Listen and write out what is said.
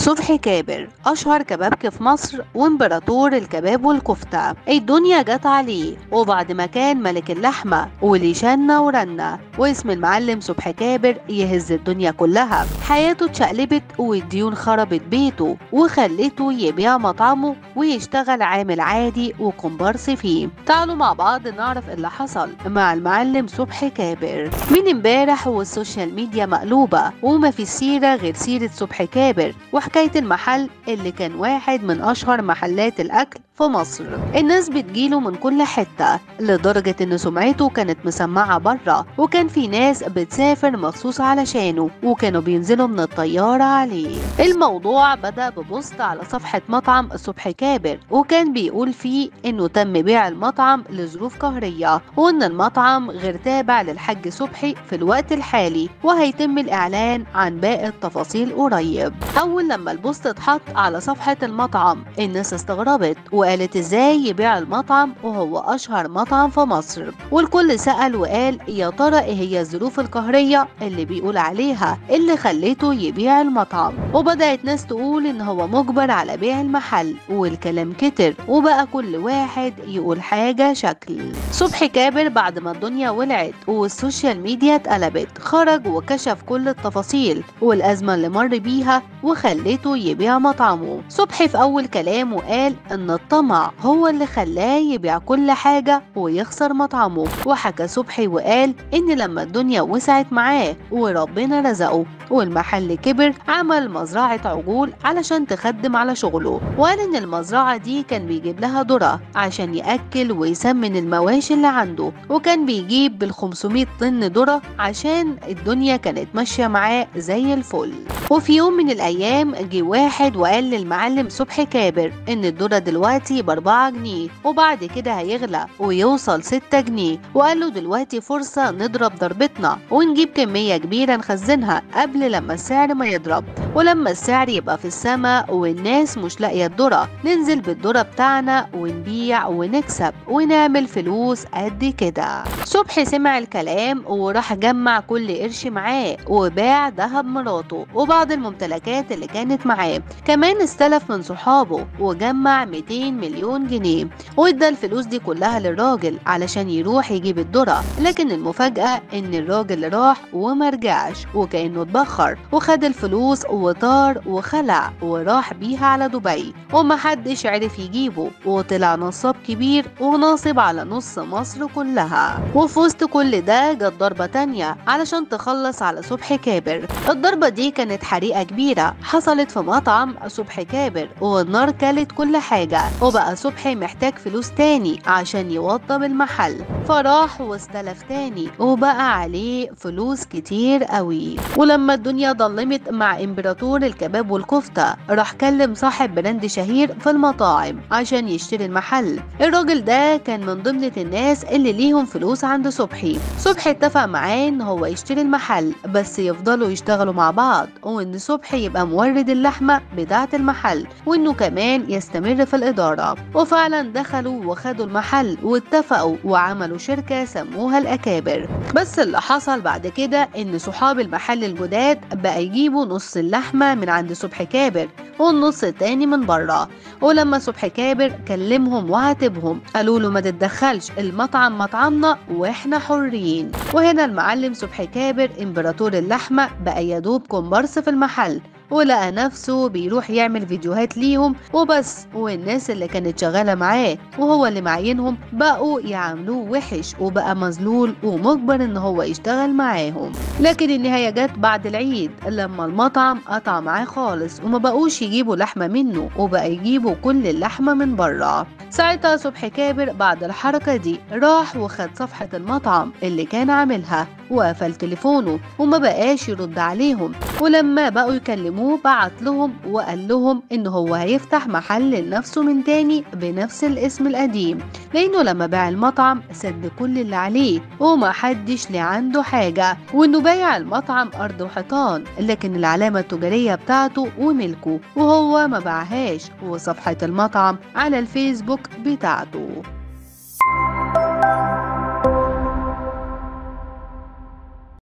صبحي كابر أشهر كبابكي في مصر وإمبراطور الكباب والكفتة الدنيا جت عليه وبعد ما كان ملك اللحمة واللي شنا ورنا واسم المعلم صبحي كابر يهز الدنيا كلها حياته اتشقلبت والديون خربت بيته وخلته يبيع مطعمه ويشتغل عامل عادي وكومبارس فيه تعالوا مع بعض نعرف اللي حصل مع المعلم صبحي كابر من امبارح والسوشيال ميديا مقلوبة وما في سيرة غير سيرة صبحي كابر وحكاية المحل اللي كان واحد من أشهر محلات الأكل في مصر الناس بتجيله من كل حتة لدرجة إن سمعته كانت مسمعة بره وكان في ناس بتسافر مخصوص علشانه وكانوا بينزلوا من الطيارة عليه الموضوع بدأ ببوست على صفحة مطعم صبحي كابر وكان بيقول فيه إنه تم بيع المطعم لظروف قهرية وإن المطعم غير تابع للحاج صبحي في الوقت الحالي وهيتم الإعلان عن باقي التفاصيل قريب أول لما البوست اتحط على صفحة المطعم الناس استغربت وقالت ازاي يبيع المطعم وهو اشهر مطعم في مصر والكل سأل وقال يا ترى ايه هي الظروف القهرية اللي بيقول عليها اللي خلته يبيع المطعم وبدأت ناس تقول ان هو مجبر على بيع المحل والكلام كتر وبقى كل واحد يقول حاجة شكل صبحي كابر بعد ما الدنيا ولعت والسوشيال ميديا اتقلبت خرج وكشف كل التفاصيل والأزمة اللي مر بيها وخلته يبيع مطعمه صبحي في أول كلامه قال ان الطمع هو اللي خلاه يبيع كل حاجة ويخسر مطعمه وحكى صبحي وقال إن لما الدنيا وسعت معاه وربنا رزقه والمحل كبر عمل مزرعة عجول علشان تخدم على شغله وقال إن المزرعة دي كان بيجيب لها ذرة عشان يأكل ويسمن المواشي اللي عنده وكان بيجيب بال 500 طن ذرة عشان الدنيا كانت ماشية معاه زي الفل وفي يوم من الأيام جه واحد وقال للمعلم صبحي كابر إن الذرة دلوقتي بأربعة جنيه وبعد كده هيغلى ويوصل ستة جنيه وقال له دلوقتي فرصة نضرب ضربتنا ونجيب كمية كبيرة نخزنها قبل لما السعر ما يضرب ولما السعر يبقى في السماء والناس مش لاقية الذرة ننزل بالذرة بتاعنا ونبيع ونكسب ونعمل فلوس قد كده صبحي سمع الكلام وراح جمع كل قرش معاه وباع ذهب مراته وبعض الممتلكات اللي كانت معاه كمان استلف من صحابه وجمع 200 مليون جنيه وادى الفلوس دي كلها للراجل علشان يروح يجيب الذرة لكن المفاجأة ان الراجل راح وما رجعش وكأنه اتبخر وخد الفلوس وطار وخلع وراح بيها على دبي ومحدش عرف يجيبه وطلع نصاب كبير وناصب على نص مصر كلها وفي وسط كل ده جت ضربة تانية علشان تخلص على صبحي كابر الضربة دي كانت حريقة كبيرة حصلت في مطعم صبحي كابر والنار كلت كل حاجة وبقى صبحي محتاج فلوس تاني عشان يوضب المحل فراح واستلف تاني وبقى عليه فلوس كتير قوي ولما الدنيا ضلمت مع امبراطور الكباب والكفتة راح كلم صاحب براند شهير في المطاعم عشان يشتري المحل الراجل ده كان من ضمن الناس اللي ليهم فلوس عند صبحي صبحي اتفق معاه ان هو يشتري المحل بس يفضلوا يشتغلوا مع بعض وان صبحي يبقى مورد اللحمة بتاعة المحل وانه كمان يستمر في الإدارة وفعلا دخلوا وخدوا المحل واتفقوا وعملوا شركة سموها الأكابر بس اللي حصل بعد كده إن صحاب المحل الجداد بقى يجيبوا نص اللحمة من عند صبحي كابر والنص التاني من بره ولما صبحي كابر كلمهم وعاتبهم قالوا له ما تتدخلش المطعم مطعمنا واحنا حرين وهنا المعلم صبحي كابر امبراطور اللحمة بقى يدوب كومبارس في المحل ولقى نفسه بيروح يعمل فيديوهات ليهم وبس والناس اللي كانت شغالة معاه وهو اللي معينهم بقوا يعاملوه وحش وبقى مذلول ومجبر ان هو يشتغل معاهم لكن النهاية جت بعد العيد لما المطعم قطع معاه خالص وما بقوش يجيبوا لحمة منه وبقى يجيبوا كل اللحمة من بره ساعتها صبحي كابر بعد الحركة دي راح وخد صفحة المطعم اللي كان عاملها وقفل تليفونه وما بقاش يرد عليهم ولما بقوا يكلموه بعت لهم وقال لهم ان هو هيفتح محل لنفسه من تاني بنفس الاسم القديم لانه لما باع المطعم سد كل اللي عليه وما حدش ليه عنده حاجة وانه بايع المطعم ارض وحيطان لكن العلامة التجارية بتاعته وملكه وهو ما باعهاش وصفحة المطعم على الفيسبوك بتاعته